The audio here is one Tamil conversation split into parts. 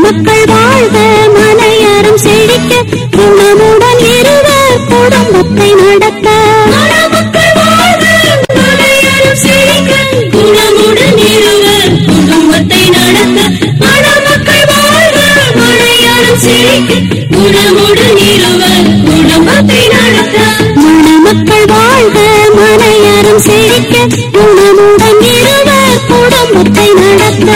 மணமக்கள் வாழ்க மனையறம் செழிக்க குணமுடன் இருவர் குடும்பத்தை நடத்த மணமக்கள் வாழ்க மனையறம் செழிக்க குணமுடன் இருவர் குடும்பத்தை நடத்த மணமக்கள் வாழ்க மனையறம் செழிக்க குணமுடன் இருவர் குடும்பத்தை நடத்த மணமக்கள் வாழ்க மனையறம் செழிக்க குணமுடன் இருவர் குடும்பத்தை நடத்த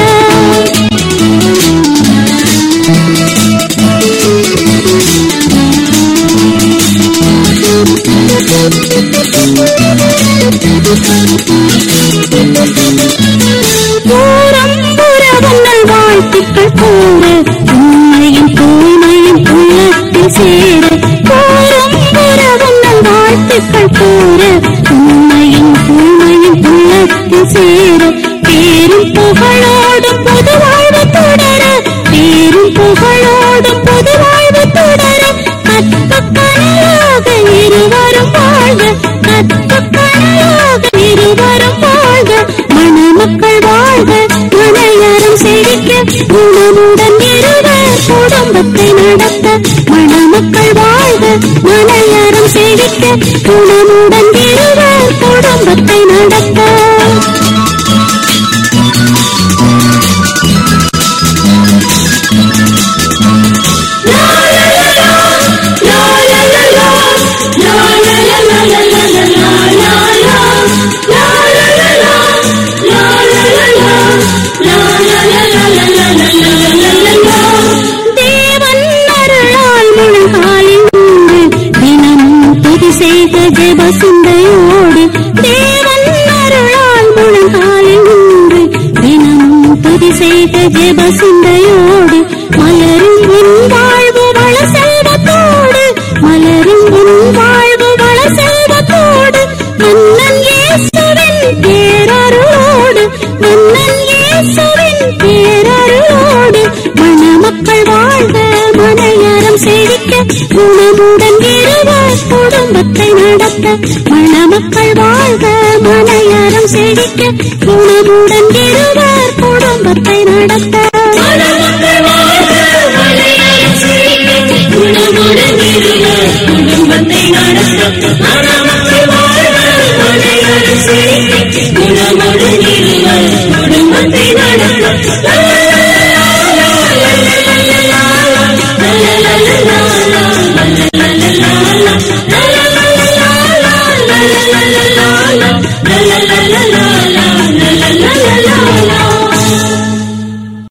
தூரம் புறவங்கள் வாழ்த்துக்கள் கூற உண்மையும் தூய்மையும் உள்ளத்தில் சேர தூரம் புறவங்கள் வாழ்த்துக்கள் கூற உண்மையும் தூய்மையும் உள்ளத்தில் சேர பேரும் புகழோடும் பொது வாழ்வு தொடர பேரும் புகழோடும் பொது வாழ்வு தொடர கற்ப கனையாக இருவரும் வாழ்க கற்ப கனையாக இருவரும் வாழ்க மணமக்கள் வாழ்க மனையறம் செழிக்க குணமுடன் இருவர் குடும்பத்தை நடத்த மணமக்கள் வாழ்க மனையறம் செழிக்க குணமுடன் இருவர் குடும்பத்தை நடத்த தேவன் அருளால் முழங்காலில் நின்று தினமும் துதி செய்த ஜெப சிந்தையோடு தேவன் அருளால் முழங்காலில் நின்று தினமும் துதி செய்த ஜெப சிந்தையோடு மலரும் உன் வாழ்வு வள செல்வத்தோடு மலரும் உன் வாழ்வு வள செல்வத்தோடு மன்னன் இயேசுவின் பேரருளோடு மன்னன் இயேசுவின் பேரருளோடு மணமக்கள் வாழ்க மனையறம் செழிக்க குணமுடன் இருவர் குடும்பத்தை நடத்த மணமக்கள் வாழ்க மனையறம் செழிக்க குணமுடன் இருவர் குடும்பத்தை நடத்த மணமக்கள் வாழ்க மனையறம் செழிக்க குணமுடன் இருவர் குடும்பத்தை நடத்த மணமக்கள் வாழ்க மனையறம் செழிக்க குணமுடன் இருவர்